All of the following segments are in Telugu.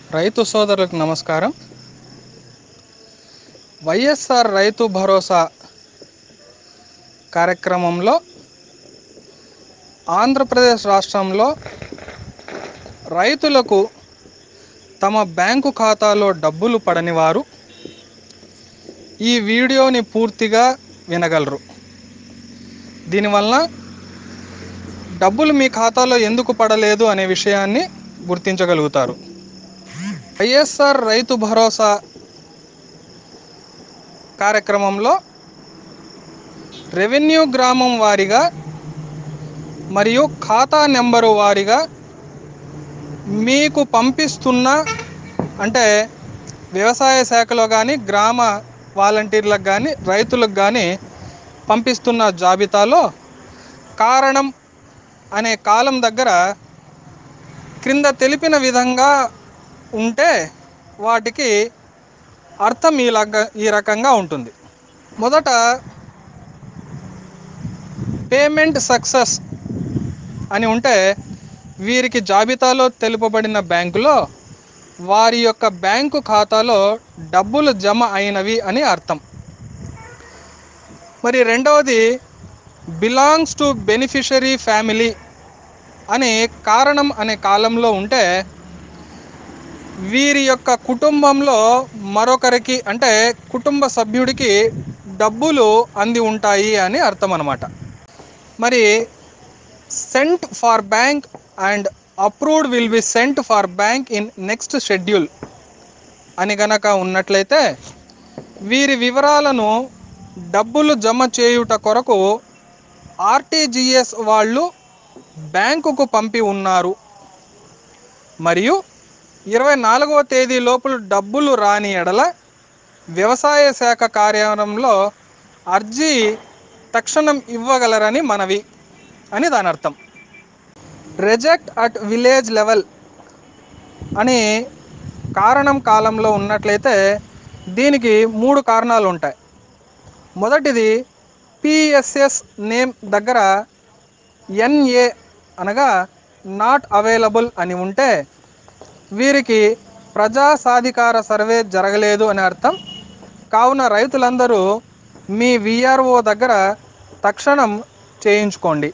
రైతు సోదరులకు నమస్కారం వైఎస్ఆర్ రైతు భరోసా కార్యక్రమంలో ఆంధ్రప్రదేశ్ రాష్ట్రంలో రైతులకు తమ బ్యాంకు ఖాతాలో డబ్బులు పడని వారు ఈ వీడియోని పూర్తిగా వినగలరు దీనివల్ల డబ్బులు మీ ఖాతాలో ఎందుకు పడలేదు అనే విషయాన్ని గుర్తించగలుగుతారు వైఎస్ఆర్ రైతు భరోసా కార్యక్రమంలో రెవెన్యూ గ్రామం వారీగా మరియు ఖాతా నెంబరు వారీగా మీకు పంపిస్తున్న అంటే వ్యవసాయ శాఖలో కానీ గ్రామ వాలంటీర్లకు కానీ రైతులకు కానీ పంపిస్తున్న జాబితాలో కారణం అనే కాలం దగ్గర క్రింద తెలిపిన విధంగా ఉంటే వాటికి అర్థం ఈలాగా ఈ రకంగా ఉంటుంది మొదట పేమెంట్ సక్సెస్ అని ఉంటే వీరికి జాబితాలో తెలుపబడిన బ్యాంకులో వారి యొక్క బ్యాంకు ఖాతాలో డబ్బులు జమ అయినవి అని అర్థం మరి రెండవది బిలాంగ్స్ టు బెనిఫిషరీ ఫ్యామిలీ అనే కారణం అనే కాలంలో ఉంటే వీరి యొక్క కుటుంబంలో మరొకరికి అంటే కుటుంబ సభ్యుడికి డబ్బులు అంది ఉంటాయి అని అర్థం అన్నమాట మరి sent for bank and approved will be sent for bank in next schedule అని గనక ఉన్నట్లయితే వీరి వివరాలను డబ్బులు జమ చేయుట కొరకు ఆర్టీజీఎస్ వాళ్ళు బ్యాంకుకు పంపి ఉన్నారు మరియు ఇరవై నాలుగవ తేదీ లోపల డబ్బులు రాని ఎడల వ్యవసాయ శాఖ కార్యాలయంలో అర్జీ తక్షణం ఇవ్వగలరని మనవి అని దాని అర్థం రిజెక్ట్ అట్ విలేజ్ లెవెల్ అని కారణం కాలంలో ఉన్నట్లయితే దీనికి మూడు కారణాలు ఉంటాయి మొదటిది పిఎస్ఎస్ నేమ్ దగ్గర ఎన్ఏ అనగా నాట్ అవైలబుల్ అని ఉంటే వీరికి ప్రజా సాధికార సర్వే జరగలేదు అని అర్థం కావున రైతులందరూ మీ విఆర్ఓ దగ్గర తక్షణం చేయించుకోండి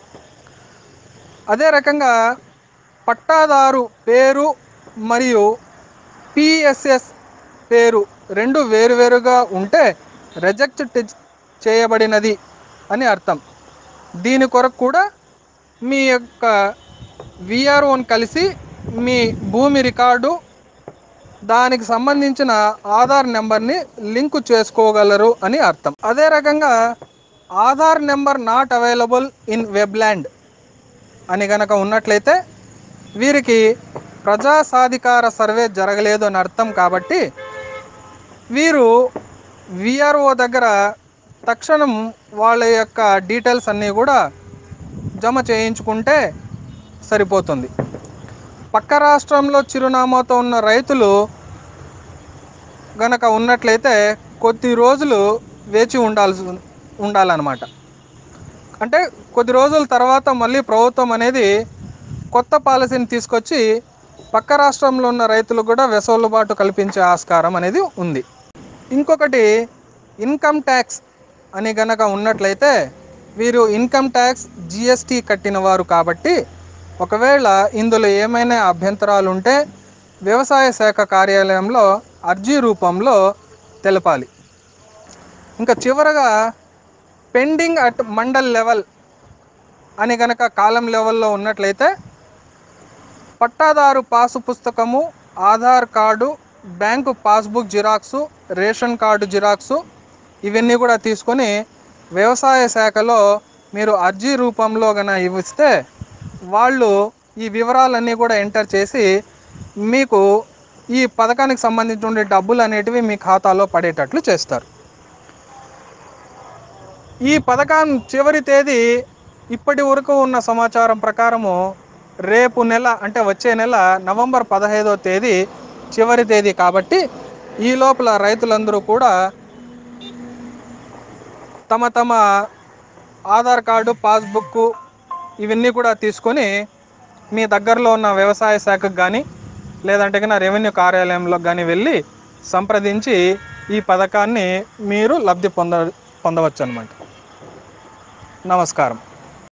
అదే రకంగా పట్టాదారు పేరు మరియు పిఎస్ఎస్ పేరు రెండు వేరువేరుగా ఉంటే రిజెక్ట్ చేయబడినది అని అర్థం దీని కొరకు కూడా మీ యొక్క విఆర్ఓని కలిసి మీ భూమి రికార్డు దానికి సంబంధించిన ఆధార్ నెంబర్ని లింకు చేసుకోగలరు అని అర్థం అదే రకంగా Aadhaar number not available in Webland అని గనక ఉన్నట్లయితే వీరికి ప్రజా సాధికార సర్వే జరగలేదు అని అర్థం కాబట్టి వీరు విఆర్ఓ దగ్గర తక్షణం వాళ్ళ యొక్క డీటెయిల్స్ అన్నీ కూడా జమ చేయించుకుంటే సరిపోతుంది పక్క రాష్ట్రంలో చిరునామాతో ఉన్న రైతులు గనక ఉన్నట్లయితే కొద్ది రోజులు వేచి ఉండాల్సి ఉండాలన్నమాట అంటే కొద్ది రోజుల తర్వాత మళ్ళీ ప్రభుత్వం అనేది కొత్త పాలసీని తీసుకొచ్చి పక్క రాష్ట్రంలో ఉన్న రైతులకు కూడా వెసులుబాటు కల్పించే ఆస్కారం అనేది ఉంది ఇంకొకటి ఇన్కమ్ ట్యాక్స్ అని గనక ఉన్నట్లయితే వీరు ఇన్కమ్ ట్యాక్స్ జిఎస్టీ కట్టిన వారు కాబట్టి ఒకవేళ ఇందులో ఏమైనా అభ్యంతరాలు ఉంటే వ్యవసాయ శాఖ కార్యాలయంలో అర్జీ రూపంలో తెలపాలి ఇంకా చివరగా పెండింగ్ అట్ మండల్ లెవెల్ అని గనక కాలం లెవెల్లో ఉన్నట్లయితే పట్టాదారు పాసు పుస్తకము Aadhaar card bank passbook xerox ration card xerox ఇవన్నీ కూడా తీసుకొని వ్యవసాయ శాఖలో మీరు అర్జీ రూపంలో గన ఇస్తే వాళ్ళు ఈ వివరాలన్నీ కూడా ఎంటర్ చేసి మీకు ఈ పథకానికి సంబంధించిన డబ్బులు అనేటివి మీ ఖాతాలో పడేటట్లు చేస్తారు ఈ పథకం చివరి తేదీ ఇప్పటి వరకు ఉన్న సమాచారం ప్రకారము రేపు నెల అంటే వచ్చే నెల నవంబర్ పదహైదో తేదీ చివరి తేదీ కాబట్టి ఈ లోపల రైతులందరూ కూడా తమ తమ ఆధార్ కార్డు పాస్బుక్ ఇవన్నీ కూడా తీసుకొని మీ దగ్గరలో ఉన్న వ్యవసాయ శాఖకు కానీ లేదంటే కన్నా రెవెన్యూ కార్యాలయంలో కానీ వెళ్ళి సంప్రదించి ఈ పథకాన్ని మీరు లబ్ధి పొంద పొందవచ్చు అనమాట నమస్కారం